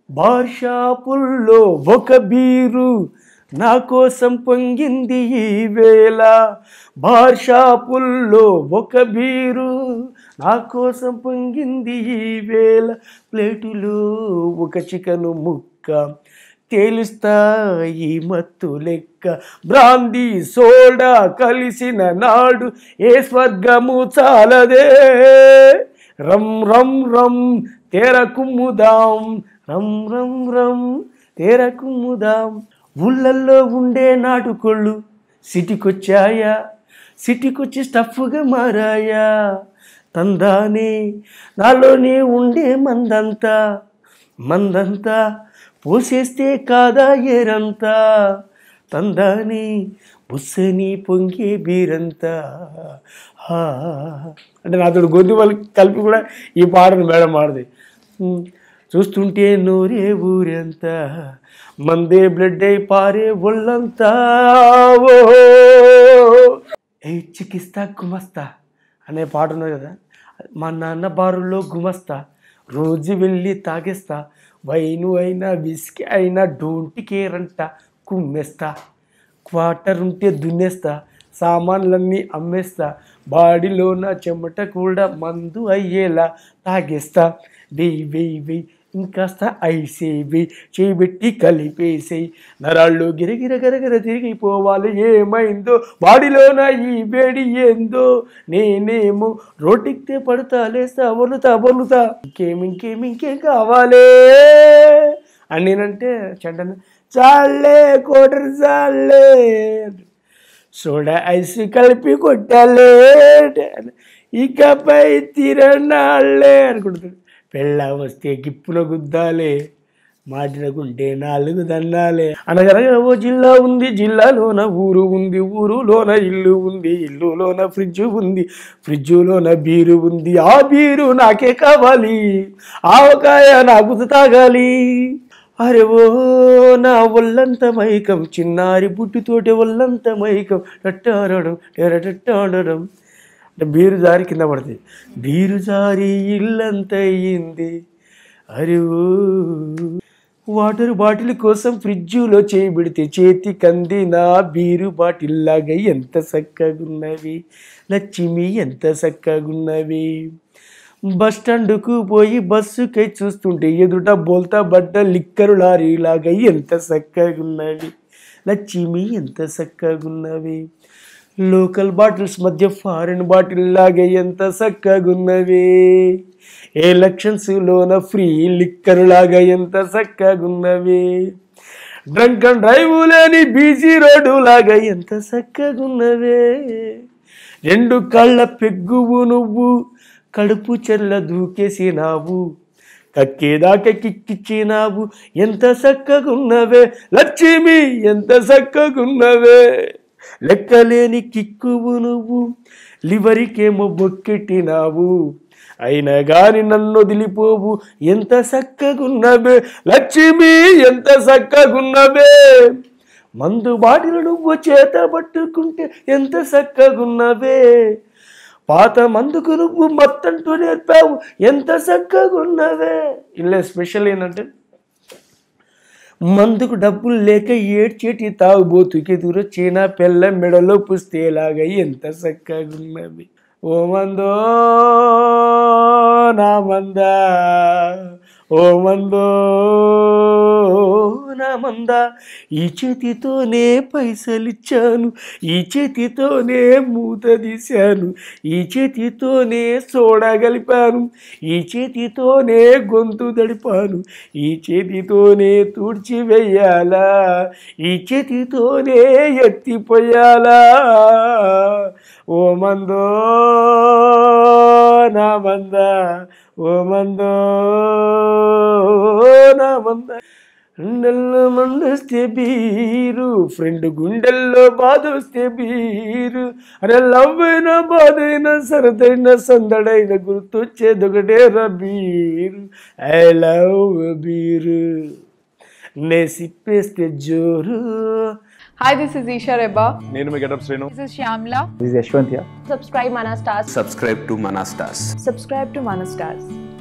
Bar షాపుల్లో ఒక beer నా కోసం పొంగింది ఈ వేళ బార్ షాపుల్లో ఒక బీరు నా కోసం పొంగింది ఈ వేళ ప్లేటులో ఒక చికెను ముక్క తేలుస్తా ఈ మత్తు లెక్క బ్రాంది సోడా కలిసిన నాడు ఏ స్వర్గము చాలదే రమ్ రమ్ రమ్ తేర కుమ్ముదాం రమ్ రమ్ రమ్ తేర కుమ్ముదాం ఊళ్ళల్లో ఉండే నాటుకోళ్ళు సిటీకొచ్చాయా సిటీకొచ్చి స్టఫ్గా మారాయా తందానే నాలోనే ఉండే మందంతా మందంతా పోసేస్తే కాదా ఏరంతా తందాని బుస్సని పొంగే బీరంతా హా. అంటే నాతో గొంతు వాళ్ళకి కలిపి కూడా ఈ పాటను మేడం ఆడది ఉమ్, చూస్తుంటే నూరే ఊరంతా మందే బ్లడ్ అయి పారే ఒళ్ళంతా ఓ ఏ చికిస్తా గుమస్తా అనే పాట ఉన్నది కదా మా నాన్న బారులో గుమస్తా రోజు వెళ్ళి తాగేస్తా వైను అయినా విస్కీ అయినా డోంటి కేర్ అంట కుమ్మేస్తా క్వార్టర్ ఉంటే దున్నేస్తా సామాన్లన్నీ అమ్మేస్తా బాడీలోన చెమట కూడా మందు అయ్యేలా తాగేస్తా వెయ్యి వెయ్యి వెయ్యి ఇంకాస్త ఐసేవి చేయబెట్టి కలిపేసేయి నరాళ్ళు గిరగిర గరగర తిరిగిపోవాలి ఏమైందో బాడీలోన ఈ వేడి ఏందో నేనేమో రోడ్డిక్తే పడుతా లేస్తా బొర్లుతా బొర్లుతా ఇంకేం ఇంకేం ఇంకేం కావాలే అని నేనంటే చెంటను చాలే కోటర్ చాలే సోడా ఐస్ కలిపి కొట్టాలే ఇకపై తిరణాలే అనుకుంటాడు పెళ్ళ వస్తే గిప్పున గుద్దాలే మాటినకుంటే నాలుగు దన్నాలే అనగనగా ఓ జిల్లా ఉంది జిల్లాలోన ఊరు ఉంది ఊరులోన ఇల్లు ఉంది ఇల్లులోన ఫ్రిడ్జ్ ఉంది ఫ్రిడ్జులోన బీరు ఉంది ఆ బీరు నాకే కావాలి ఆవకాయ నాకు తాగాలి అరే ఓ నా ఒళ్ళంత మైకం చిన్నారి బుట్టుతోటి ఒళ్ళంత మైకం టట్టాడడం టెరటట్టాడడం అంటే బీరు జారి కింద పడుతుంది బీరు జారి ఇల్లంత అయ్యింది అరే ఓ వాటర్ బాటిల్ కోసం ఫ్రిడ్జులో చేయబెడితే చేతి కందిన బీరు బాటిల్ లాగా ఎంత చక్కగున్నవి లక్ష్మి ఎంత చక్కగున్నవి బస్ స్టాండ్కు పోయి బస్సుకై చూస్తుంటే ఎదుట బోల్తా బడ్డ లిక్కరు లారీ లాగా ఎంత చక్కగున్నవి లక్ష్మి ఎంత చక్కగున్నవి లోకల్ బాటిల్స్ మధ్య ఫారిన్ బాటిల్ లాగా ఎంత చక్కగున్నవి ఎలక్షన్స్ లోన ఫ్రీ లిక్కర్ లాగా ఎంత చక్కగున్నవి డ్రంక్ అండ్ డ్రైవ్ లేని బీజీ రోడ్డు లాగా ఎంత చక్కగున్నవే రెండు కళ్ళ పెగ్గువు నువ్వు కడుపు చెల్ల దూకేసినావు కక్కేదాకా కిక్కిచ్చినావు ఎంత చక్కగున్నవే లక్ష్మి ఎంత చక్కగున్నవే లెక్కలేని కిక్కువు నువ్వు లివరికేమో బొక్కెట్టినావు అయినా గాని నన్ను వదిలిపోవు ఎంత చక్కగున్నవే లక్ష్మి ఎంత చక్కగున్నవే మందు బాటిలు నువ్వు చేత పట్టుకుంటే ఎంత చక్కగున్నవే పాత మందుకు నువ్వు మత్తంటూ నేర్పావు ఎంత చక్కగున్నవే ఇలా స్పెషల్ ఏంటంటే మందుకు డబ్బులు లేక ఏడ్చేటి తాగుబోతుకి ఎదురొచ్చిన పిల్ల మెడలో పుస్తేలాగా ఎంత చక్కగున్నవి ఓ మందో నా మందా ఓ మందో నా మందా ఈ చేతితోనే పైసలిచ్చాను ఈ చేతితోనే మూత తీశాను ఈ చేతితోనే సోడా కలిపాను ఈ చేతితోనే గొంతు దడిపాను ఈ చేతితోనే తుడిచి వెయ్యాలా ఈ చేతితోనే ఎత్తిపోయాలా ఓ మందో నా మందా ఓ మందో నా మందా గుండెల్లో మందొస్తే బీరు ఫ్రెండ్ గుండెల్లో బాధ వస్తే బీరు అరే లవ్ అయినా బాధ అయినా సరదైన సందడైన గుర్తొచ్చేది ఒకటే రా బీరు ఐ లవ్ బీరు నే సిప్పేస్తే జోరు Hi, this is Isha Reba. నేను మీ getup Srinu This is Shyamla. This is Yashwant here. subscribe Mana Stars. subscribe to Manastas. Subscribe to Mana Stars.